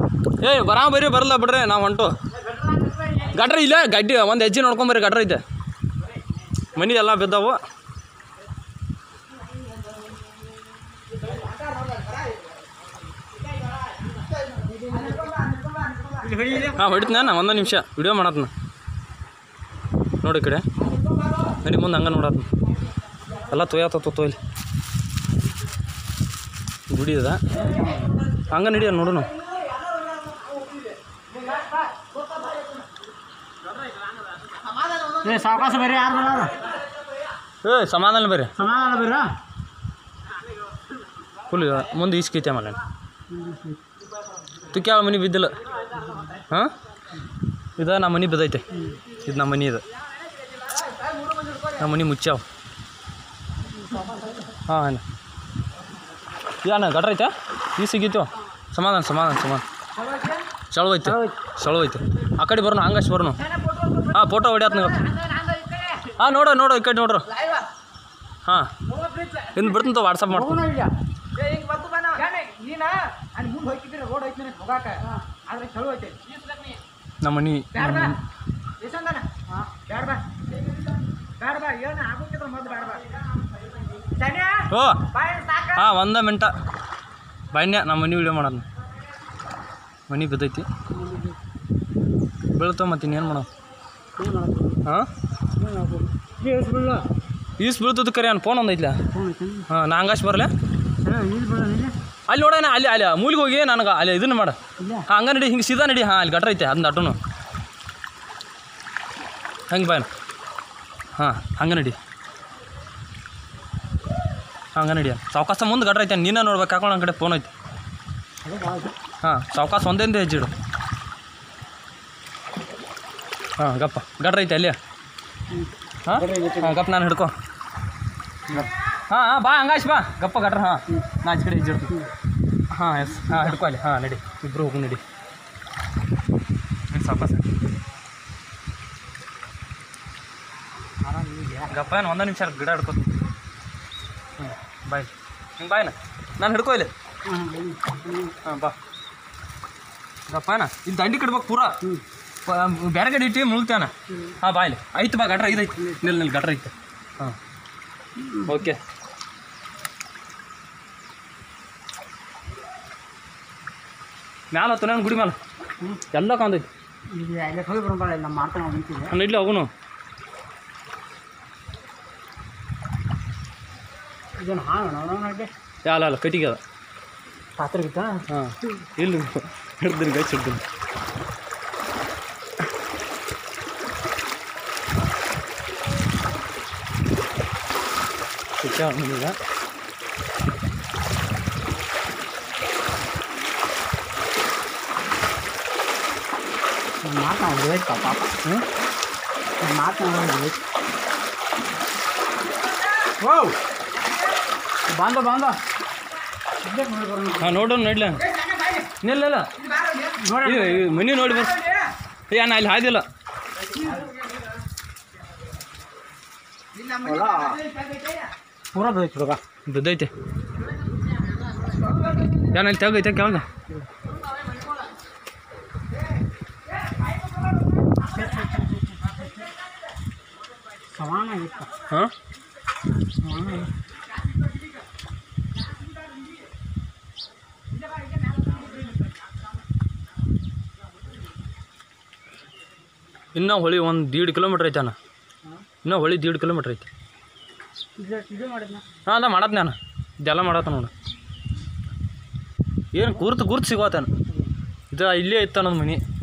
ಏ ಬರಾ ಬರ್ರಿ ಬರಲ್ಲ ಬಿಡ್ರಿ ನಾವು ಹೊಂಟು ಗಟ್ರ ಇಲ್ಲ ಗಡ್ಡಿ ಒಂದು ಹೆಜ್ಜೆ ನೋಡ್ಕೊಂಬರ್ರಿ ಗಟ್ರ ಐತೆ ಮನಿ ಎಲ್ಲ ಬಿದ್ದಾವು ಹಾಂ ಹೊಡಿತೀನಿ ನಾನು ಒಂದು ನಿಮಿಷ ವಿಡಿಯೋ ಮಾಡತ್ನ ನೋಡಿ ಈ ಕಡೆ ನಡಿ ಮುಂದೆ ಹಂಗೆ ನೋಡತ್ನ ಎಲ್ಲ ತೊಯ್ಯಾತ ತೊಯ್ಲಿ ಗುಡಿ ಅದ ಹಂಗೆ ನಡಿ ನೋಡೋಣ ಏ ಸಾವಕಾಶ ಬೇರೆ ಯಾರು ಬರೋದು ಏ ಸಮಾಧಾನ ಬರ್ರಿ ಸಮಾಧಾನ ಬೇರೆ ಫುಲ್ ಮುಂದೆ ಈಸ್ಕೈತೆ ಆಮೇಲೆ ತುಕ್ಕೆ ಯಾವ ಮನೆ ಬಿದ್ದಿಲ್ಲ ಹಾಂ ಇದು ನಮ್ಮ ಮನೆ ಬಿದ್ದೈತೆ ಇದು ನಮ್ಮ ಮನೆ ಇದು ನಮ್ಮ ಮನೆ ಮುಚ್ಚಾವ ಹಾಂ ಏನ ಏನ ಗಟ್ರ ಐತೆ ಈ ಸಿಗಿತ್ತು ಸಮಾಧಾನ ಸಮಾಧಾನ ಸಮಾಧಾನ ಚಳೋ ಐತೆ ಚಳೋ ಐತೆ ಆ ಕಡೆ ಬರೋಣ ಹಂಗಷ್ಟು ಬರೋಣ ಹಾಂ ಫೋಟೋ ಹೊಡ್ಯಾತ್ ನೀವು ಹಾಂ ನೋಡು ನೋಡು ಈ ಕಡೆ ನೋಡ್ರು ಹಾಂ ಇನ್ನು ಬಿಡ್ತೀನಿ ವಾಟ್ಸಪ್ ಮಾಡ್ತೀನಿ ನಮ್ಮ ಮನೆ ಓ ಹಾಂ ಒಂದ ಮಿಂಟ ಬನ್ಯ ನಮ್ಮ ಮನೆ ವಿಡಿಯೋ ಮಾಡೋದು ಮನೆ ಬಿದ್ದೈತಿ ಬೀಳ್ತಾವ ಮತ್ತೆ ಇನ್ನೇನು ಮಾಡೋ ಹಾಂ ಈಸ್ ಬೀಳ್ತದ ಕರೆ ನಾನು ಫೋನ್ ಒಂದೈತ್ಲ ಹಾಂ ನಾ ಹಂಗಾಶ್ ಬರಲೆ ಅಲ್ಲಿ ನೋಡೋಣ ಅಲ್ಲಿ ಅಲ್ಲಿ ಮೂಲಿಗೆ ಹೋಗಿ ನನಗೆ ಅಲ್ಲಿ ಇದನ್ನು ಮಾಡ ಹಾಂ ಹಂಗೆ ನಡಿ ಹಿಂಗೆ ಸೀದಾ ನಡಿ ಹಾಂ ಅಲ್ಲಿ ಗಟ್ರ ಐತೆ ಅದನ್ನ ಅಟೋನು ಹಂಗೆ ಬಾಯ್ ಹಾಂ ಹಂಗೆ ನಡಿ ಹಂಗೆ ನಡಿ ಸಾವಕಾಶ ಮುಂದೆ ಗಟ್ರ ಐತೆ ನೀನೇ ನೋಡ್ಬೇಕು ಹಾಕೊಂಡು ನನ್ನ ಕಡೆ ಫೋನ್ ಐತೆ ಹಾಂ ಸಾವಕಾಶ ಒಂದೇ ಹೆಜ್ಜಿಡು ಹಾಂ ಗಪ್ಪ ಗಟ್ರ ಐತೆ ಅಲ್ಲಿ ಹಾಂ ಹಾಂ ಗಪ್ಪ ನಾನು ಹಿಡ್ಕೊ ಹಾಂ ಹಾಂ ಬಾ ಹಂಗಾಶ್ ಬಾ ಗಪ್ಪ ಗಟ್ರ ಹಾಂ ನಾ ಆಚೆ ಕಡೆ ಹೆಜ್ಜಿಡ್ತೀನಿ ಹಾಂ ಎಸ್ ಹಾಂ ಹಿಡ್ಕೊ ಅಲ್ಲಿ ಹಾಂ ನಡಿ ಇಬ್ಬರು ಹೋಗು ನಡಿ ಸಾವಕಾಶ ಗಪ್ಪ ಏನು ಒಂದೇ ನಿಮಿಷ ಗಿಡ ಹಿಡ್ಕೊ ಹ್ಞೂ ಬಾಯ್ ಹಿಂಗೆ ಬಾಯ್ನ ನಾನು ಹಿಡ್ಕೊ ಇಲ್ಲಿ ಹಾಂ ಬಾ ಗಪ್ಪನ ಇಲ್ಲಿ ದಂಡಿ ಕಟ್ಬೇಕು ಪೂರ ಪ- ಬೇರೆ ಕಡೆ ಇಟ್ಟು ಮುಳುಗ್ತಾನ ಹಾಂ ಬಾ ಇಲ್ಲಿ ಐತೆ ಬಾ ಗಟ್ರ ಇದೈತಿ ನಿಲ್ ನಿಲ್ ಗಟ್ರ ಐತೆ ಹಾಂ ಓಕೆ ಮ್ಯಾಲ ಹತ್ತು ನಾನು ಗುಡಿ ಮ್ಯಾಲ ಎಲ್ಲ ಕಾಂದೈತಿ ಅಲ್ಲೇ ಹೋಗಿ ಬರೋಣ ನಮ್ಮ ಮಾಡ್ತಾನೆ ನಾವು ನಿಂತಿದ್ದೆ ನಾನು ಇಡ್ಲಿ ಹೋಗುನು ಇದನ್ನು ಹಾಂ ನೋಡೋಣ ಅಲ್ಲ ಅಲ್ಲ ಕಟ್ಟಿಗೆ ಅದ ಪಾತ್ರ ಬಿತ್ತಾ ಹಾಂ ಇಲ್ಲಿ ಹಿಡ್ದಿನಿ ಗಚ್ಚ ಹಿಡ್ದಿನಿ ಸಿಕ್ಕ ಈಗ ನಮ್ಮ ಮಾತು ನಾವು ಪಾಪ ಹ್ಞೂ ನಮ್ಮ ಮಾತು ನಾವು ಓ ಬಂದ ಬಂದ ಇಲ್ಲೇ ನೋಡಿ ಬರೋಣ ಹಾಂ ನೋಡೋಣ ನೋಡ್ಲ ನಿಲ್ಲ ನೋಡಿ ಮನೆ ನೋಡಿ ಬರ್ ಏ ನಾ ಇಲ್ಲಿ ಹಾದಿಲ್ಲ ಹೊಲ ಪೂರ ಬೇಕು ಹುಡುಗ ಬಿದ್ದೈತೆ ಏನ ಇಲ್ಲಿ ತೆಗೈತೆ ಕೆಳಗೆ ಸಮಾನ ಆಗಿತ್ತು ಹಾಂ ಸಮಾನ ಆಗಿತ್ತು ಇನ್ನೂ ಹೊಳಿ ಒಂದು ದೀಡ್ ಕಿಲೋಮೀಟ್ರ್ ಐತೆ ಅಣ್ಣ ಇನ್ನೂ ಹೊಳಿ ದೀಡ್ ಕಿಲೋಮೀಟ್ರ್ ಐತಿ ಇದು ಇದು ಮಾಡಿದ್ನ ಹಾಂ ಅದ ಮಾಡತ್ ನಾನು ಇದೆಲ್ಲ ಮಾಡತ್ತ ನೋಡು ಏನು ಗುರ್ತು ಗುರ್ತು ಸಿಗೋತಾನ ಇದು ಇಲ್ಲೇ ಇತ್ತು ಅನ್ನೋದು ಮನೆ